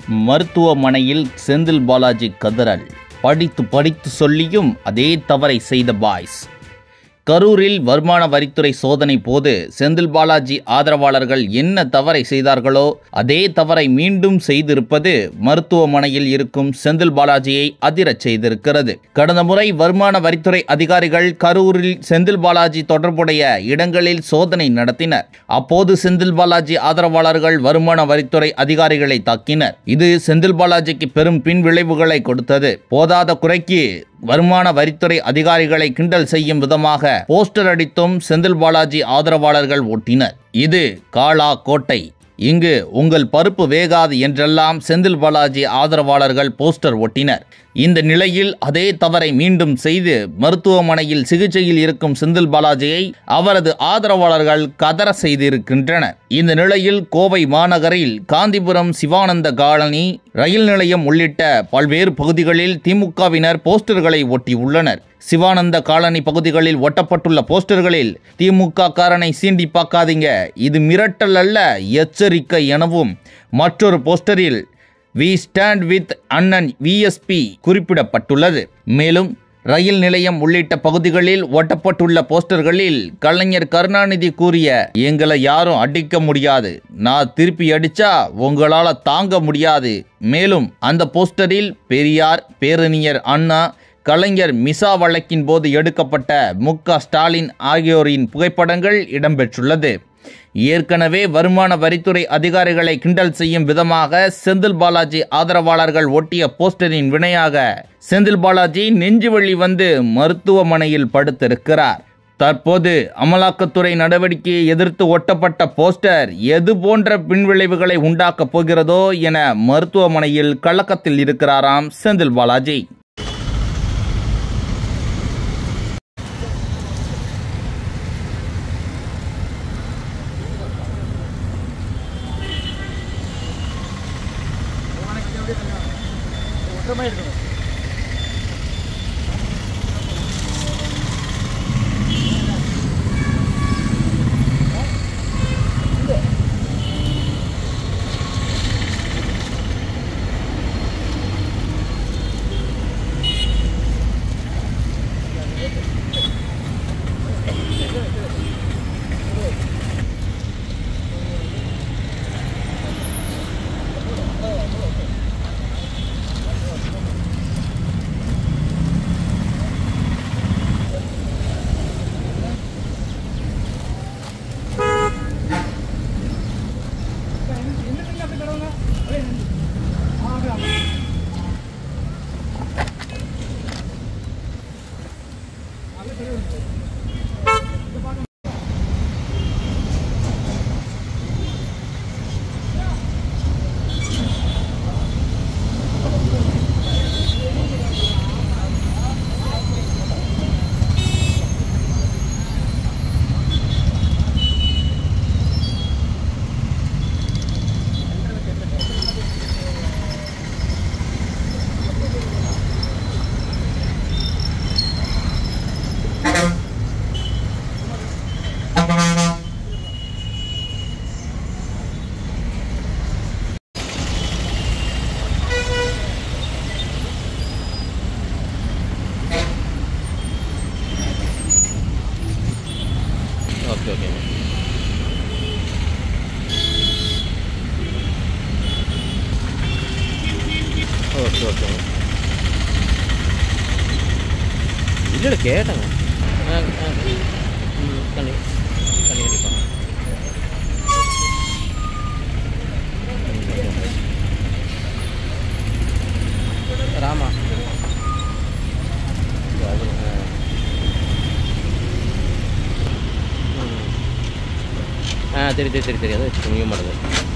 மருத்துவமனையில் செந்தில் பாலாஜி கதறல் படித்து படித்து சொல்லியும் அதே தவறை செய்த பாய்ஸ் கரூரில் வருமான வரித்துறை சோதனை போது செந்தில் பாலாஜி ஆதரவாளர்கள் என்ன தவறை செய்தார்களோ அதே தவறை மீண்டும் செய்திருப்பது மருத்துவமனையில் இருக்கும் செந்தில் பாலாஜியை அதிரச் செய்திருக்கிறது கடந்த முறை வருமான வரித்துறை அதிகாரிகள் கரூரில் செந்தில் பாலாஜி தொடர்புடைய இடங்களில் சோதனை நடத்தினர் அப்போது செந்தில் பாலாஜி ஆதரவாளர்கள் வருமான வரித்துறை அதிகாரிகளை தாக்கினர் இது செந்தில் பாலாஜிக்கு பெரும் பின் விளைவுகளை கொடுத்தது போதாத குறைக்கு வருமான வரித்துறை அதிகாரிகளை கிண்டல் செய்யும் விதமாக போஸ்டர் அடித்தும் செந்தில் பாலாஜி ஆதரவாளர்கள் ஓட்டினர் இது காளா கோட்டை இங்கு உங்கள் பருப்பு வேகாது என்றெல்லாம் செந்தில் பாலாஜி ஆதரவாளர்கள் போஸ்டர் ஒட்டினர் இந்த நிலையில் அதே தவறை மீண்டும் செய்து மருத்துவமனையில் சிகிச்சையில் இருக்கும் செந்தில் பாலாஜியை அவரது ஆதரவாளர்கள் கதற செய்திருக்கின்றனர் இந்த நிலையில் கோவை மாநகரில் காந்திபுரம் சிவானந்த காலனி ரயில் நிலையம் உள்ளிட்ட பல்வேறு பகுதிகளில் திமுகவினர் போஸ்டர்களை ஒட்டியுள்ளனர் சிவானந்த காலனி பகுதிகளில் ஒட்டப்பட்டுள்ள போஸ்டர்களில் திமுக காரனை சீண்டி பார்க்காதீங்க இது மிரட்டல் அல்ல எச்சரிக்கை எனவும் மற்றொரு போஸ்டரில் வி ஸ்டாண்ட் வித் அண்ணன் விஎஸ்பி குறிப்பிடப்பட்டுள்ளது மேலும் ரயில் நிலையம் உள்ளிட்ட பகுதிகளில் ஒட்டப்பட்டுள்ள போஸ்டர்களில் கலைஞர் கருணாநிதி கூறிய எங்களை யாரும் அடிக்க முடியாது நான் திருப்பி அடிச்சா உங்களால தாங்க முடியாது மேலும் அந்த போஸ்டரில் பெரியார் பேரறிஞர் அண்ணா கலைஞர் மிசா வழக்கின் போது எடுக்கப்பட்ட மு க ஸ்டாலின் ஆகியோரின் புகைப்படங்கள் இடம்பெற்றுள்ளது ஏற்கனவே வருமான வரித்துறை அதிகாரிகளை கிண்டல் செய்யும் விதமாக செந்தில் பாலாஜி ஆதரவாளர்கள் ஒட்டிய போஸ்டரின் வினையாக செந்தில் பாலாஜி நெஞ்சுவழி வந்து மருத்துவமனையில் படுத்திருக்கிறார் தற்போது அமலாக்கத்துறை நடவடிக்கையை எதிர்த்து ஒட்டப்பட்ட போஸ்டர் எது போன்ற பின்விளைவுகளை உண்டாக்கப் போகிறதோ என மருத்துவமனையில் கலக்கத்தில் இருக்கிறாராம் Senthil Balaji okay okay okay okay இல்லை இல்லை கேட்டேங்க ஆ ஆ ம் கண்ணி கண்ணி கண்டிப்பாக ராமா அது, ஆ. ம். ஆ சரி சரி சரி சரி அதை வச்சு முடிய மாட்டேது